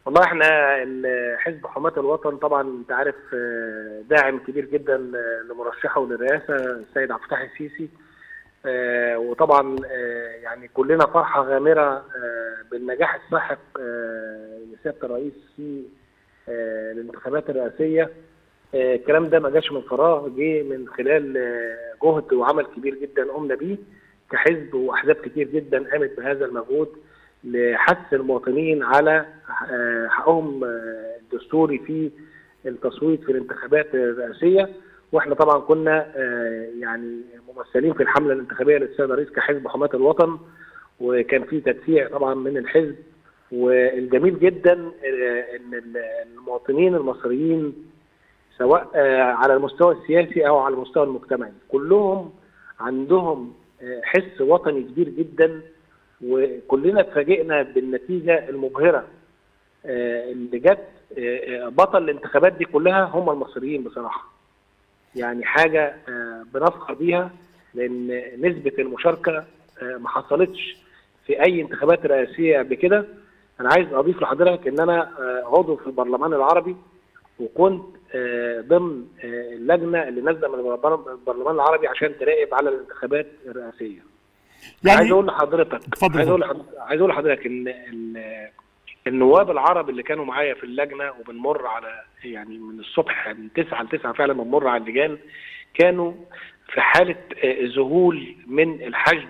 والله احنا ال- حزب حماة الوطن طبعا انت عارف آه، داعم كبير جدا آه، لمرشحه للرئاسه السيد عبد الفتاح السيسي آه، وطبعا آه، يعني كلنا فرحه غامره آه، بالنجاح الساحق آه، لسياده الرئيس في آه، الانتخابات الرئاسيه آه، الكلام ده ما جاش من فراغ جه من خلال آه، جهد وعمل كبير جدا قمنا بيه كحزب واحزاب كتير جدا قامت بهذا المجهود لحث المواطنين على آه، حقهم آه، الدستوري في التصويت في الانتخابات الرئاسيه واحنا طبعا كنا آه، يعني ممثلين في الحمله الانتخابيه للسيد الرئيس كحزب حماة الوطن وكان في تدفيع طبعا من الحزب والجميل جدا آه، ان المواطنين المصريين سواء آه، على المستوى السياسي او على المستوى المجتمعي كلهم عندهم آه، حس وطني كبير جدا وكلنا اتفاجئنا بالنتيجه المبهره آه، اللي جت آه، آه، بطل الانتخابات دي كلها هم المصريين بصراحه يعني حاجه آه، بنفخر بيها لان نسبه المشاركه آه، ما حصلتش في اي انتخابات رئاسيه قبل كده انا عايز اضيف لحضرتك ان انا آه، عضو في البرلمان العربي وكنت آه، ضمن آه، اللجنه اللي نازله من البرلمان البرلمان العربي عشان تراقب على الانتخابات الرئاسيه يعني عايز اقول لحضرتك اتفضل عايز اقول اتفضل. لحضرتك عايز اقول لحضرتك ان ال- النواب العرب اللي كانوا معايا في اللجنه وبنمر على يعني من الصبح من 9 ل 9 فعلا بنمر على اللجان كانوا في حاله آه، ذهول من الحشد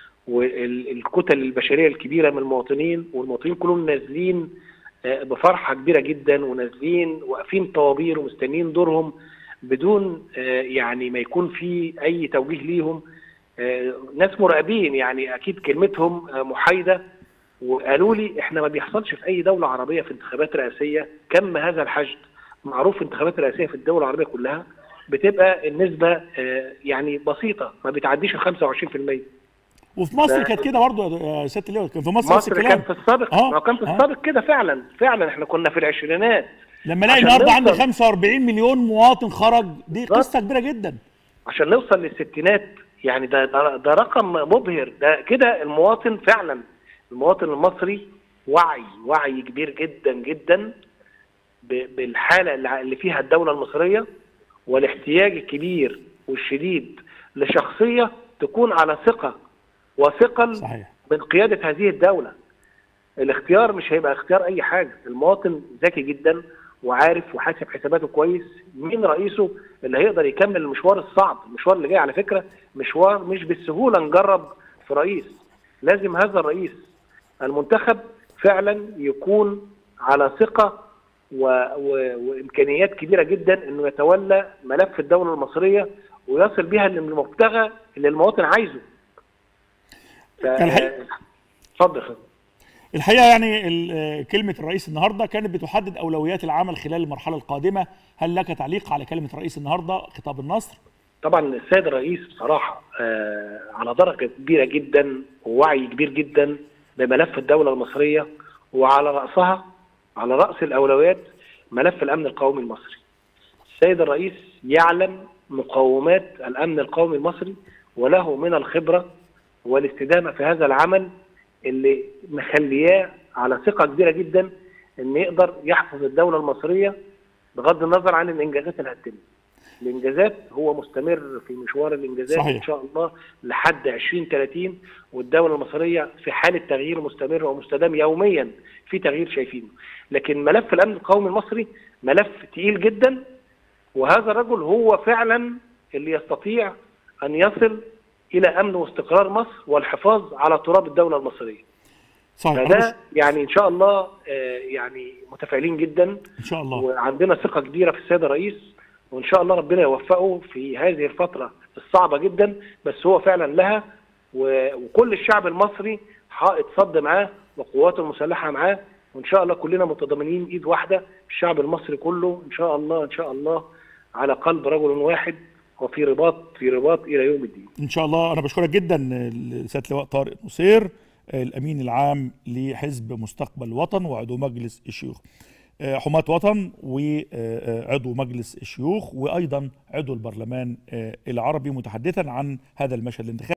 والكتل البشريه الكبيره من المواطنين والمواطنين كلهم نازلين آه، بفرحه كبيره جدا ونازلين واقفين طوابير ومستنيين دورهم بدون آه، يعني ما يكون في اي توجيه ليهم آه، ناس مراقبين يعني اكيد كلمتهم آه، محايده وقالوا لي احنا ما بيحصلش في اي دوله عربيه في انتخابات رئاسيه كم هذا الحشد معروف انتخابات رئاسيه في الدول العربيه كلها بتبقى النسبه آه، يعني بسيطه ما بتعديش ال 25% وفي مصر ده- كانت كده برضه يا سياده اللواء كان في مصر نفس مصر الكلام كان في السابق آه، ما كان في آه. السابق كده فعلا فعلا احنا كنا في العشرينات لما الاقي عشان النهارده عندي نوصل- 45 مليون مواطن خرج دي بالظبط. قصه كبيره جدا عشان نوصل للستينات يعني ده ده, ده رقم مبهر ده كده المواطن فعلا المواطن المصري وعي وعي كبير جدا جدا ب- بالحاله اللي اللي فيها الدوله المصريه والاحتياج الكبير والشديد لشخصيه تكون على ثقه وثقل صحيح من قياده هذه الدوله. الاختيار مش هيبقى اختيار اي حاجه، المواطن ذكي جدا وعارف وحاسب حساباته كويس مين رئيسه اللي هيقدر يكمل المشوار الصعب، المشوار اللي جاي على فكره مشوار مش بالسهوله نجرب في رئيس، لازم هذا الرئيس المنتخب فعلا يكون على ثقه و... و... وامكانيات كبيره جدا انه يتولى ملف الدوله المصريه ويصل بها للمبتغى اللي المواطن عايزه. ف... الحقيقة- اتفضل يا فندم. الحقيقه يعني ال- آه، كلمه الرئيس النهارده كانت بتحدد اولويات العمل خلال المرحله القادمه هل لك تعليق على كلمه الرئيس النهارده خطاب النصر طبعا السيد الرئيس بصراحه آه على درجه كبيره جدا ووعي كبير جدا بملف الدوله المصريه وعلى راسها على راس الاولويات ملف الامن القومي المصري. السيد الرئيس يعلم مقومات الامن القومي المصري وله من الخبره والاستدامه في هذا العمل اللي مخلياه على ثقه كبيره جدا ان يقدر يحفظ الدوله المصريه بغض النظر عن الانجازات اللي هتتم. الانجازات هو مستمر في مشوار الانجازات صحيح. ان شاء الله لحد 2030 والدوله المصريه في حاله تغيير مستمر ومستدام يوميا في تغيير شايفينه لكن ملف الامن القومي المصري ملف تقيل جدا وهذا الرجل هو فعلا اللي يستطيع ان يصل الى امن واستقرار مصر والحفاظ على تراب الدوله المصريه صحيح أنا فده يعني ان شاء الله آه، يعني متفائلين جدا ان شاء الله وعندنا ثقه كبيره في السيد الرئيس وان شاء الله ربنا يوفقه في هذه الفتره الصعبه جدا بس هو فعلا لها و- وكل الشعب المصري حائط صد معاه وقواته المسلحه معاه وان شاء الله كلنا متضامنين ايد واحده الشعب المصري كله ان شاء الله ان شاء الله على قلب رجل واحد وفي رباط في رباط الى يوم الدين ان شاء الله انا بشكرك جدا سياده اللواء طارق نصير الامين العام لحزب مستقبل وطن وعضو مجلس الشيوخ آه، حماة وطن وعضو مجلس الشيوخ وايضا عضو البرلمان آه، العربي متحدثا عن هذا المشهد الانتخابي